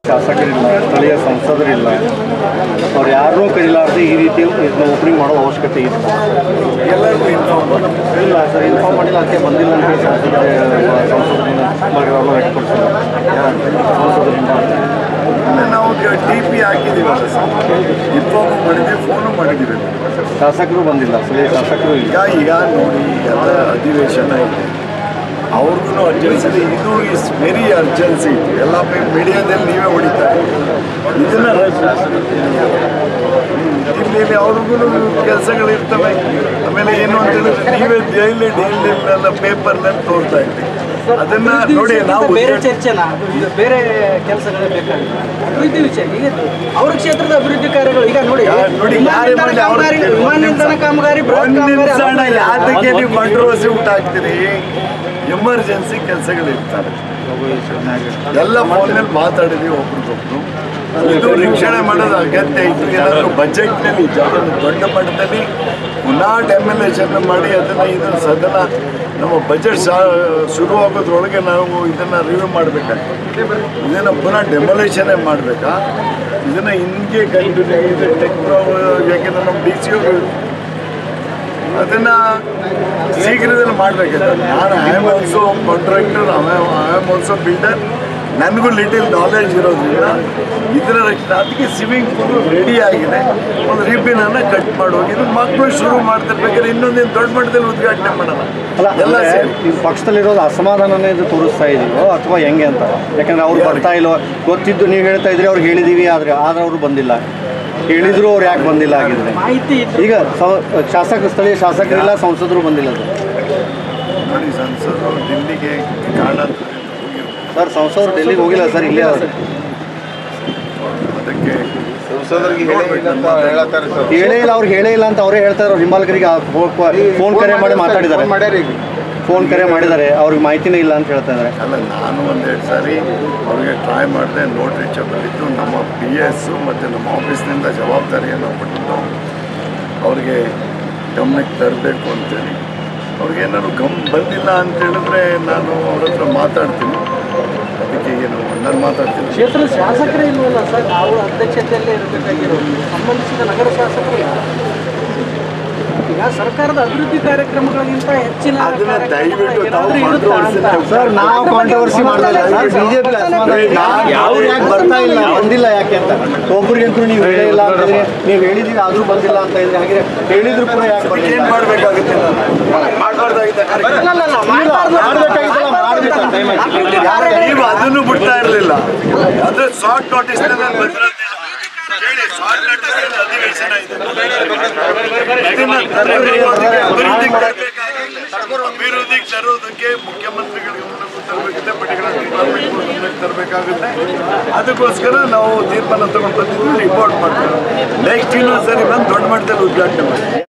ಶಾಸಕರಿಲ್ಲ ಸ್ಥಳೀಯ ಸಂಸದರಿಲ್ಲ ಅವ್ರು ಯಾರನ್ನೂ ಕರೀಲಾರ್ದೆ ಈ ರೀತಿ ಇದನ್ನ ಓಪನಿಂಗ್ ಮಾಡೋ ಅವಶ್ಯಕತೆ ಇದೆ ಎಲ್ಲರಿಗೂ ಇನ್ಫಾರ್ಮ್ ಇಲ್ಲ ಸರ್ ಇನ್ಫಾರ್ಮ್ ಮಾಡಿಲ್ಲ ಅದಕ್ಕೆ ಬಂದಿಲ್ಲ ಅಂತ ಹೇಳಿ ಸಂಸದರಿಗೆ ಸಂಸದರಿಂದ ಅವ್ರನ್ನ ವ್ಯಕ್ತಪಡಿಸಿಲ್ಲ ಸಂಸದರಿಂದ ನಾವು ಟಿ ಪಿ ಹಾಕಿದ್ದೀವಲ್ಲ ಸರ್ ಇನ್ಫಾರ್ಮ್ ಮಾಡಿದ್ದೀವಿ ಫೋನು ಮಾಡಿದ್ದೀವಿ ಶಾಸಕರು ಬಂದಿಲ್ಲ ಸ್ಥಳೀಯ ಶಾಸಕರು ಇಲ್ಲ ಈಗ ಈಗ ನೋಡಿ ಎಲ್ಲ ಅಧಿವೇಶನ ಇದೆ ಅವ್ರಿಗೂ ಅರ್ಜೆನ್ಸಿ ಇದೆ ಇದು ಇಸ್ ವೆರಿ ಅರ್ಜೆನ್ಸಿ ಎಲ್ಲ ಮೀಡಿಯಾದಲ್ಲಿ ನೀವೇ ಹೊಡಿತಾರೆ ಇದನ್ನ ಇಲ್ಲಿ ಅವ್ರಿಗೂ ಕೆಲಸಗಳಿರ್ತವೆ ಆಮೇಲೆ ಏನು ಅಂತ ಹೇಳಿದ್ರೆ ನೀವೇ ಡೈಲಿ ಡೈಲಿ ಎಲ್ಲ ಪೇಪರ್ನಲ್ಲಿ ತೋರ್ತಾ ಇದ್ದೀವಿ ಅದನ್ನ ನೋಡಿ ನಾವು ಬೇರೆ ಚರ್ಚೆನ ಇದು ಬೇರೆ ಕೆಲಸಗಳೇ ಬೇಕಾಗಿದೆ ಅಭಿವೃದ್ಧಿ ವಿಷಯ ಈಗ ಅವ್ರ ಕ್ಷೇತ್ರದ ಅಭಿವೃದ್ಧಿ ಕಾರ್ಯಗಳು ಈಗ ನೋಡಿ ಯಾ- ನೋಡಿ ಯಾರೇ ವಿಮಾನ ಮಾಡಲಿ ಅವ್ರು ಕಾಮಗಾರಿ ವಿಮಾನ ನಿಲ್ದಾಣ ಕಾಮಗಾರಿ ಬೃಹತ್ ಒಂದು ಕಾಮಗಾರಿ ನಿಮಿಷ ಅಣ್ಣ, ಆಗ್ತಾ ಇದೆ. ಯಾತಕ್ಕೆ ನೀವು ಕಂಟ್ರೋವರ್ಸಿ ಊಟಾಗ್ತೀರಿ ಎಮರ್ಜೆನ್ಸಿ ಕೆಲಸಗಳಿರ್ತಾರೆ ಎಲ್ಲ ಫೋನಲ್ಲಿ ಮಾತಾಡಿದೀವಿ ಒಬ್ರಿಗೊಬ್ರು ಇದು ರಕ್ಷಣೆ ಮಾಡೋದು ಅಗತ್ಯ ಇತ್ತು ಏನಾದರೂ ಬಜೆಟ್ನಲ್ಲಿ ಅದನ್ನು ದೊಡ್ಡ ಮಟ್ಟದಲ್ಲಿ ಪುನಃ ಡೆಮೊಲೇಷನ್ ಮಾಡಿ ಅದನ್ನು ಇದನ್ನು ಸದನ ನಮ್ಮ ಬಜೆಟ್ ಶಾ ಶುರುವಾಗೋದ್ರೊಳಗೆ ನಾವು ಇದನ್ನು ರಿವ್ಯೂ ಮಾಡಬೇಕಾಗ್ತದೆ ಇದನ್ನು ಪುನಃ ಡೆಮೊಲೇಷನ್ನೇ ಮಾಡಬೇಕಾ ಇದನ್ನು ಹಿಂಗೆ ಕಂಟಿನ್ಯೂ ಇದು ಟೆಕ್ನೋ ಯಾಕೆಂದ್ರೆ ನಮ್ಮ ಡಿ ಸಿ ಅವರು ಅದನ್ನ ಶೀಘ್ರದಲ್ಲಿ ಮಾಡಬೇಕಿದೆ ನಾನು I am also contractor I am also builder ನನಗೂ ಲಿಟಿಲ್ ನಾಲೆಜ್ ಇರೋದ್ರಿಂದ ಇದರ ರಕ್ಷಣೆ ಅದಕ್ಕೆ ಸ್ವಿಮ್ಮಿಂಗ್ ಪೂಲ್ ರೆಡಿ ಆಗಿದೆ ಒಂದು ರಿಬ್ಬಿನನ್ನು ಕಟ್ ಮಾಡೋಗಿ ಇದು ಮಕ್ಕಳು ಶುರು ಮಾಡ್ತಿರ್ಬೇಕಾದ್ರೆ ಇನ್ನೊಂದೇನು ದೊಡ್ಡ ಮಟ್ಟದಲ್ಲಿ ಉದ್ಘಾಟನೆ ಮಾಡೋಣ ಅಲ್ಲ ಎಲ್ಲ ಅಂದ್ರೆ ಸೇರಿ ಈ ಪಕ್ಷದಲ್ಲಿರೋದು ಅಸಮಾಧಾನನೇ ಇದು ತೋರಿಸ್ತಾ ಇದೀವೋ ಅಥವಾ ಹೆಂಗೆ ಅಂತ ಯಾಕಂದ್ರೆ ಅವ್ರು ಬರ್ತಾ ಇಲ್ವೋ ಗೊತ್ತಿದ್ದು ನೀವು ಹೇಳ್ತಾ ಇದ್ರಿ ಅವ್ರಿಗೆ ಹೇಳಿದೀವಿ ಆದ್ರೆ ಆದ್ರೆ ಅವರು ಬಂದಿಲ್ಲ ಹೇಳಿದ್ರು ಅವ್ರು ಯಾಕೆ ಬಂದಿಲ್ಲ ಆಗಿದ್ರೆ ಮಾಹಿತಿ ಇದ್ದು ಈಗ ಸ- ಶಾಸಕ ಸ್ಥಳೀಯ ಶಾಸಕರಿಲ್ಲ ಸಂಸದರು ಬಂದಿಲ್ಲ ಅದು ನೋಡಿ ಸಂಸದರು ದಿಲ್ಲಿಗೆ ಕಾರಣಾಂತರದಿಂದ ಹೋಗಿರ್ಬೋದು ಸರ್ ಸಂಸದರು ಡೆಲ್ಲಿಗೆ ಹೋಗಿಲ್ಲ ಸರ್ ಇಲ್ಲೇ ಅವ್ರು ಅದಕ್ಕೆ ಹೇಳೇ ಇಲ್ಲ ಅವ್ರು ಹೇಳೇ ಇಲ್ಲ ಅಂತ ಅವರೇ ಹೇಳ್ತಾರೆ ಅವ್ರ ಹಿಂಬಾಲಕರಿಗೆ ಫೋನ್ ಕರೆ ಮಾಡಿ ಮಾತಾಡಿದ್ದಾರೆ ಫೋನ್ ಕರೆ ಮಾಡಿದ್ದಾರೆ ಅವ್ರಿಗೆ ಮಾಹಿತಿನೇ ಇಲ್ಲ ಅಂತ ಹೇಳ್ತಾ ಇದ್ದಾರೆ ಅಲ್ಲ ನಾನು ಒಂದೆರಡು ಸಾರಿ ಅವ್ರಿಗೆ ಟ್ರೈ ಮಾಡಿದೆ ನೋಟ್ ರೀಚ್ ಬಂದಿದ್ದು ನಮ್ಮ ಪಿ ಎಸ್ಸು ಮತ್ತು ನಮ್ಮ ಆಫೀಸ್ನಿಂದ ಜವಾಬ್ದಾರಿಯನ್ನು ಕೊಟ್ಟಿದ್ದು ಅವ್ರಿಗೆ ಗಮನಕ್ಕೆ ತರಬೇಕು ಅಂತೇಳಿ ಅವ್ರಿಗೆ ಏನಾದ್ರು ಗಮ್ ಬಂದಿಲ್ಲ ಅಂತ ಹೇಳಿದ್ರೆ ನಾನು ಅವ್ರ ಹತ್ರ ಮಾತಾಡ್ತೀನಿ ಅದಕ್ಕೆ ಏನು ನಾನು ಮಾತಾಡ್ತೀನಿ ಕ್ಷೇತ್ರದ ಶಾಸಕರೇ ಇಲ್ವಲ್ಲ ಸರ್ ನಾವು ಅಧ್ಯಕ್ಷತೆಯಲ್ಲೇ ಇರಬೇಕಾಗಿರೋದು ಸಂಬಂಧಿಸಿದ ನಗರ ಶಾಸಕರು ಇಲ್ಲ. ಈಗ ಸರ್ಕಾರದ ಅಭಿವೃದ್ಧಿ ಕಾರ್ಯಕ್ರಮಗಳಿಗಿಂತ ಹೆಚ್ಚಿನ ಅದನ್ನ ಕಾರ್ಯಕ್ರಮಗಳು ದಯವಿಟ್ಟು ತಾವು ಏನಾದ್ರೂ ಇರುತ್ತಾ ಅಂತ? controversy ಸರ್ ನಾವು ಕಾಂಟ್ರವರ್ಸಿ ಮಾಡಲ್ಲ ಸರ್ ಬಿಜೆಪಿ ಯಾವ್ರು ಯಾಕೆ ಬರ್ತಾ ಇಲ್ಲ ಬಂದಿಲ್ಲ ಯಾಕೆ ಅಂತ ಒಬ್ರಿಗಂತೂ ನೀವು ಹೇಳೇ ಇಲ್ಲ ಅಂತಂದ್ರೆ ನೀವು ಹೇಳಿದೀವಿ ಆದ್ರೂ ಬಂದಿಲ್ಲ ಅಂತ ಇದ್ರೆ ಹಾಗೆ ಹೇಳಿದ್ರು ಕೂಡ ಯಾಕೆ ಅದಕ್ಕೆ ಬಂದಿಲ್ಲ ಏನು ಮಾಡಬೇಕಾಗುತ್ತೆ ನಾನು ಮಾಡಬಾರ್ದಾಗಿದ್ದ ಕಾರ್ಯಕ್ರಮ ಇಲ್ಲ, ಇಲ್ಲ, ಇಲ್ಲ, ಮಾಡ್ಬಾರ್ದು. ಮಾಡ್ಬೇಕಾಗಿತ್ತಲ್ಲ, ಮಾಡ್ಬೇಕು ಅಂತ time ಆಯ್ತು. ನೀವು ಅದನ್ನು ಬಿಡ್ತಾ ಇರಲಿಲ್ಲ ಅಂದ್ರೆ ಶಾರ್ಟ್ ನೋಟಿಸ್ ಕೇಳಿ ಶಾರ್ಟ್ ನೋಟಿಸ್ ಅಧಿವೇಶನ ಇದೆ ಇದನ್ನ ತರಬೇಕಾದ್ರೆ ಅಭಿವೃದ್ಧಿಗೆ ತರಬೇಕಾಗಿಲ್ಲ. ಅಭಿವೃದ್ಧಿಗೆ ತರೋದಕ್ಕೆ ಮುಖ್ಯಮಂತ್ರಿಗಳಿಗೆ ಗಮನಕ್ಕೂ ತರಬೇಕಿದೆ ಪರ್ಟಿಕ್ಯುಲರ್ ಡಿಪಾರ್ಟ್ಮೆಂಟ್ ಗಮನಕ್ಕೆ ತರಬೇಕಾಗುತ್ತೆ ಅದಕ್ಕೋಸ್ಕರ ನಾವು ತೀರ್ಮಾನ ತಗೊಂಡು ಬಂದಿದ್ದು ರಿಪೋರ್ಟ್ ಮಾಡ್ತೀವಿ ನೆಕ್ಸ್ಟ್ ಇನ್ನೊಂದು ಸರಿ ಬಂದು ದೊಡ್ಡ ಮಟ್ಟದಲ್ಲಿ ಉದ್ಘಾಟನೆ ಮಾಡ್ತೀವಿ